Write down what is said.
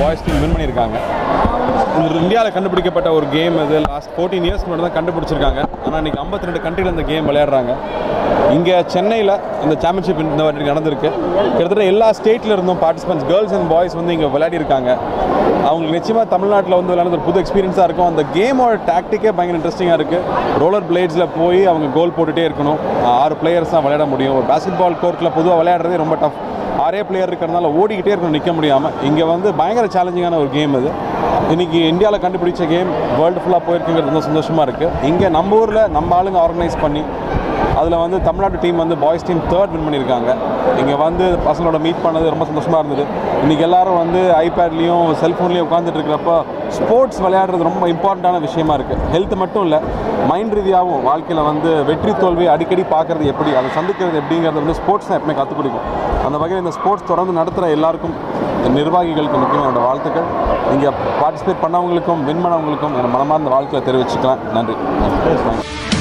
Boys team win பண்ணியிருக்காங்க இது இந்தியாவில் கண்டுபிடிக்கப்பட்ட ஒரு கேம் இது லாஸ்ட் ஃபோர்டீன் இயர்ஸ் முன்னாடி தான் கண்டுபிடிச்சிருக்காங்க ஆனால் இன்றைக்கி 52 ரெண்டு கண்ட்ரியில் இந்த கேம் விளையாடுறாங்க இங்கே சென்னையில் இந்த சாம்பியன்ஷிப் இந்த வாட்டி நடந்திருக்கு கிட்டத்தட்ட எல்லா ஸ்டேட்ல இருந்தும் பார்ட்டிசிபென்ட்ஸ் கேர்ள்ஸ் அண்ட் பாய்ஸ் வந்து இங்கே விளையாடிருக்காங்க அவங்களுக்கு நிச்சயமாக தமிழ்நாட்டில் வந்து விளையாடுறது ஒரு புது எக்ஸ்பீரியன்ஸாக இருக்கும் அந்த கேமோட டாக்டிக்கே பயங்கர இன்ட்ரெஸ்டிங்காக இருக்குது ரோலர் பிளேட்ஸில் போய் அவங்க கோல் போட்டுகிட்டே இருக்கணும் ஆறு பிளேயர்ஸ் தான் விளையாட முடியும் ஒரு பாஸ்கெட் பால் கோர்ட்டில் பொதுவாக விளையாடுறதே ரொம்ப டஃப் ஆறே பிளேயர் இருக்கிறதுனால ஓடிக்கிட்டே இருக்கணும் நிற்க முடியாமல் இங்கே வந்து பயங்கர சேலஞ்சிங்கான ஒரு கேம் இது இன்னைக்கு இந்தியாவில் கண்டுபிடிச்ச கேம் வேர்ல்டு ஃபுல்லாக போயிருக்குங்கிறது ரொம்ப சந்தோஷமாக இருக்குது இங்கே நம்ம ஊரில் நம்ம ஆளுங்க ஆர்கனைஸ் பண்ணி அதில் வந்து தமிழ்நாடு டீம் வந்து பாய்ஸ் டீம் தேர்ட் வின் பண்ணியிருக்காங்க இங்கே வந்து பசங்களோட மீட் பண்ணது ரொம்ப சந்தோஷமாக இருந்தது இன்றைக்கி எல்லாரும் வந்து ஐபேட்லேயும் செல்ஃபோன்லேயும் உட்காந்துட்டு இருக்கிறப்ப ஸ்போர்ட்ஸ் விளையாடுறது ரொம்ப இம்பார்ட்டண்ட்டான விஷயமா இருக்குது ஹெல்த் மட்டும் இல்லை மைண்ட் ரீதியாகவும் வாழ்க்கையில் வந்து வெற்றி தோல்வி அடிக்கடி பார்க்குறது எப்படி அதை சந்திக்கிறது எப்படிங்கிறது வந்து ஸ்போர்ட்ஸ் தான் எப்பவுமே கற்றுக் கொடுக்கும் அந்த வகையில் இந்த ஸ்போர்ட்ஸ் தொடர்ந்து நடத்துகிற எல்லாருக்கும் இந்த நிர்வாகிகளுக்கு முக்கியம் என்னோட வாழ்த்துக்கள் இங்கே பார்ட்டிசிபேட் பண்ணவங்களுக்கும் வின் பண்ணவங்களுக்கும் என் மனமார்ந்த வாழ்க்கையை தெரிவிச்சுக்கலாம் நன்றி Thank you.